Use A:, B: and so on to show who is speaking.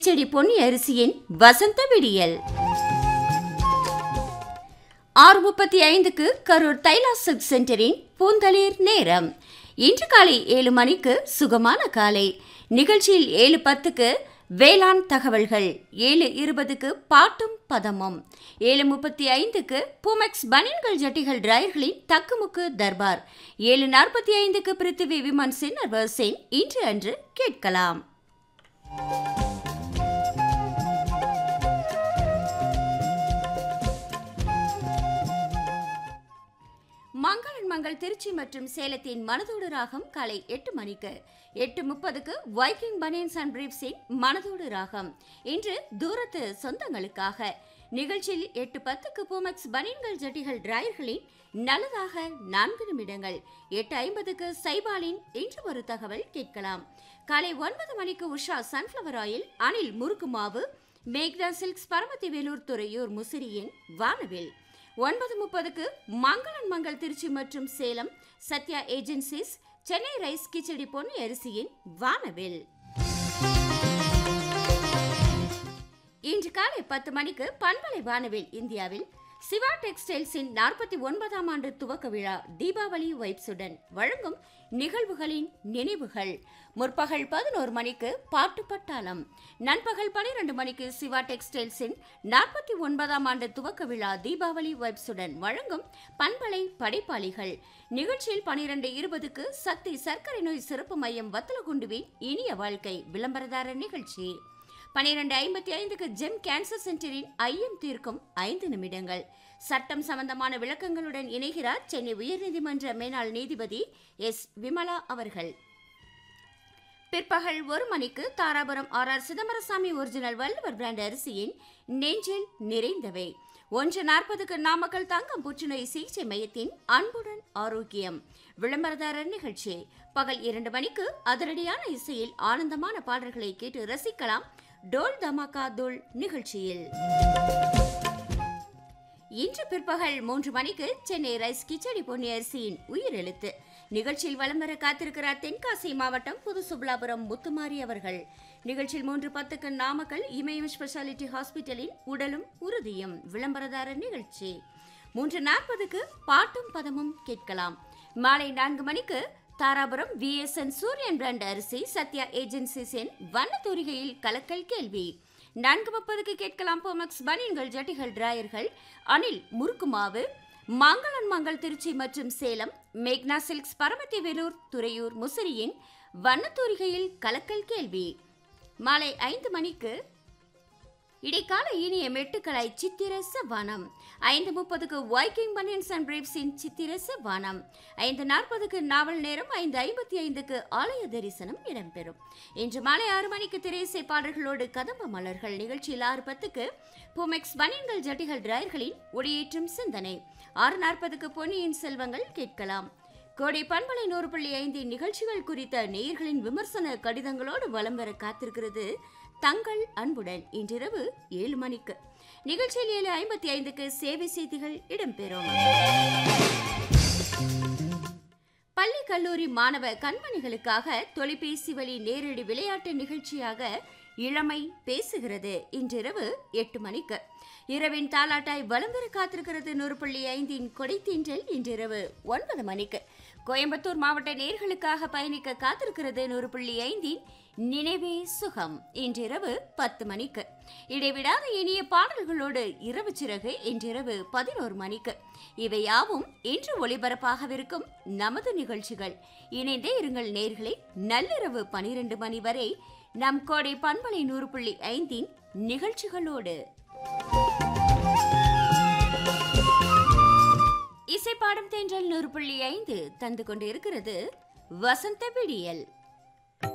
A: செடி பொன்னி அரிசியின் வசந்த விடியல் ஆறு முப்பத்தி ஐந்துக்கு கரூர் தைலாஸ் சில்க் சென்டரின் பூந்தளிர் நேரம் இன்று காலை ஏழு மணிக்கு சுகமான காலை நிகழ்ச்சியில் ஏழு பத்துக்கு வேளாண் தகவல்கள் ஏழு இருபதுக்கு பாட்டும் பதமும் ஏழு முப்பத்தி ஐந்துக்கு பூமெக்ஸ் பனியன்கள் ஜட்டிகள் டிரையர்களின் தக்குமுக்கு தர்பார் ஏழு நாற்பத்தி ஐந்துக்கு பிருத்திவி விமன் சின் சென் இன்று அன்று கேட்கலாம் மங்களன் மங்கள் திருச்சி மற்றும் சேலத்தின் மனதோடு ராகம் காலை எட்டு மணிக்கு எட்டு முப்பதுக்கு வைக்கிங் பனியன்ஸ் அண்ட் பிரீப்ஸின் மனதோடு ராகம் இன்று தூரத்து சொந்தங்களுக்காக நிகழ்ச்சியில் எட்டு பத்துக்கு பூமெக்ஸ் பனியன்கள் ஜட்டிகள் டிரையர்களின் நல்லதாக நான்கு நிமிடங்கள் எட்டு ஐம்பதுக்கு சைபாலின் இன்று ஒரு தகவல் கேட்கலாம் காலை ஒன்பது மணிக்கு உஷா சன்ஃப்ளவர் ஆயில் அனில் முறுக்கு மாவு மேக்னா சில்க்ஸ் பரமத்தி வேலூர் துறையூர் முசிறியின் வானவில் ஒன்பது முப்பதுக்கு மங்களன் மங்கள் திருச்சி மற்றும் சேலம் சத்யா ஏஜென்சிஸ் சென்னை ரைஸ் கிச்சடி பொன்னி அரிசியின் வானவில் இன்று காலை பத்து மணிக்கு பண்பலை வானவில் இந்தியாவில் சிவா டெக்ஸ்டைல்ஸின் நாற்பத்தி ஒன்பதாம் ஆண்டு துவக்க விழா தீபாவளி வைப்ஸுடன் வழங்கும் நிகழ்வுகளின் நினைவுகள் முற்பகல் பதினோரு மணிக்கு பாட்டு பட்டாளம் நண்பகல் பனிரெண்டு மணிக்கு சிவா டெக்ஸ்டைல்ஸின் நாற்பத்தி ஒன்பதாம் ஆண்டு துவக்க விழா தீபாவளி வைப்ஸுடன் வழங்கும் பண்பலை படைப்பாளிகள் நிகழ்ச்சியில் பனிரெண்டு இருபதுக்கு சக்தி சர்க்கரை நோய் சிறப்பு மையம் வத்தலகுண்டுவின் இனிய வாழ்க்கை விளம்பரதாரர் நிகழ்ச்சி பனிரெண்டு ஐம்பத்தி ஐந்துக்கு ஜெம் கேன்சர் சென்டரின் ஐயம் தீர்க்கும் ஐந்து நிமிடங்கள் சட்டம் சம்பந்தமான விளக்கங்களுடன் இணைகிறார் சென்னை உயர்நீதிமன்ற மேலாள் நீதிபதி எஸ் விமலா அவர்கள் பிற்பகல் ஒரு மணிக்கு Dharapuram R R Chidambarasamy original Valluvar brand அரிசியின் நெஞ்சில் நிறைந்தவை ஒன்று நாற்பதுக்கு நாமக்கல் தங்கம் புற்றுநோய் சிகிச்சை மையத்தின் அன்புடன் ஆரோக்கியம் விளம்பரதாரர் நிகழ்ச்சி பகல் இரண்டு மணிக்கு அதிரடியான இசையில் ஆனந்தமான பாடல்களை கேட்டு ரசிக்கலாம் டோல் தமாகா தோல் நிகழ்ச்சியில் இன்று பிற்பகல் மூன்று மணிக்கு சென்னை ரைஸ் கிச்சடி பொன்னி அரிசியின் உயிரெழுத்து நிகழ்ச்சியில் வலம் வர காத்திருக்கிறார் தென்காசி மாவட்டம் புது சுப்லாபுரம் முத்துமாரி அவர்கள் நிகழ்ச்சியில் மூன்று பத்துக்கு நாமக்கல் இமயம் ஸ்பெஷாலிட்டி ஹாஸ்பிட்டலின் உடலும் உறுதியும் விளம்பரதாரர் நிகழ்ச்சி மூன்று நாற்பதுக்கு பாட்டும் பதமும் கேட்கலாம் மாலை நான்கு மணிக்கு தாராபுரம் விஎஸ்என் சூரியன் பிராண்ட் அரிசி சத்யா ஏஜென்சிஸின் வண்ணத்தூரிகையில் கலக்கல் கேள்வி நான்கு முப்பதுக்கு கேட்கலாம் போமக்ஸ் பனியன்கள் ஜட்டிகள் டிராயர்கள் அனில் முறுக்கு மாவு மங்களன் மங்கள் திருச்சி மற்றும் சேலம் மேக்னா சில்க்ஸ் பரமத்தி வேலூர் துறையூர் முசிறியின் வண்ணத்தூரிகையில் கலக்கல் கேள்வி மாலை ஐந்து மணிக்கு இடைக்கால இனிய மெட்டுக்களாய் சித்திரச வனம் ஐந்து முப்பதுக்கு வைக்கிங் பனியன்ஸ் அண்ட் பிரேப்ஸின் சித்திரச வனம் ஐந்து நாற்பதுக்கு நாவல் நேரம் ஐந்து ஐம்பத்தி ஐந்துக்கு ஆலய தரிசனம் இடம்பெறும் இன்று மாலை ஆறு மணிக்கு திரைசை பாடல்களோடு கதம்ப மலர்கள் நிகழ்ச்சியில் ஆறு பத்துக்கு பூமெக்ஸ் பனியன்கள் ஜட்டிகள் டிராயர்களின் ஒளியேற்றும் சிந்தனை ஆறு நாற்பதுக்கு பொன்னியின் செல்வங்கள் கேட்கலாம் கோடை பண்பலை நூறு புள்ளி ஐந்தின் நிகழ்ச்சிகள் குறித்த நேயர்களின் விமர்சன கடிதங்களோடு வலம் வர காத்திருக்கிறது தங்கள் அன்புடன் இன்றிரவு ஏழு மணிக்கு நிகழ்ச்சியில் ஏழு ஐம்பத்தி ஐந்துக்கு சேவை செய்திகள் இடம்பெறும் பள்ளி கல்லூரி மாணவ கண்மணிகளுக்காக தொலைபேசி வழி நேரடி விளையாட்டு நிகழ்ச்சியாக இளமை பேசுகிறது இன்றிரவு எட்டு மணிக்கு இரவின் தாலாட்டாய் வலம் வர காத்திருக்கிறது நூறு புள்ளி ஐந்தின் கொடைத்தீன்றல் இன்றிரவு ஒன்பது மணிக்கு கோயம்புத்தூர் மாவட்ட நேர்களுக்காக பயணிக்க காத்திருக்கிறது நூறு புள்ளி ஐந்தின் நினைவே சுகம் இன்றிரவு பத்து மணிக்கு இடைவிடாத இனிய பாடல்களோடு இரவு சிறகு இன்றிரவு பதினோரு மணிக்கு இவை யாவும் இன்று ஒளிபரப்பாகவிருக்கும் நமது நிகழ்ச்சிகள் இணைந்தே இருங்கள் நேர்களை நள்ளிரவு பனிரெண்டு மணி வரை நம் கோடை பண்பலை நூறு புள்ளி ஐந்தின் நிகழ்ச்சிகளோடு இசைப்பாடும் தென்றல் நூறு புள்ளி ஐந்து தந்து கொண்டு இருக்கிறது வசந்த விடியல்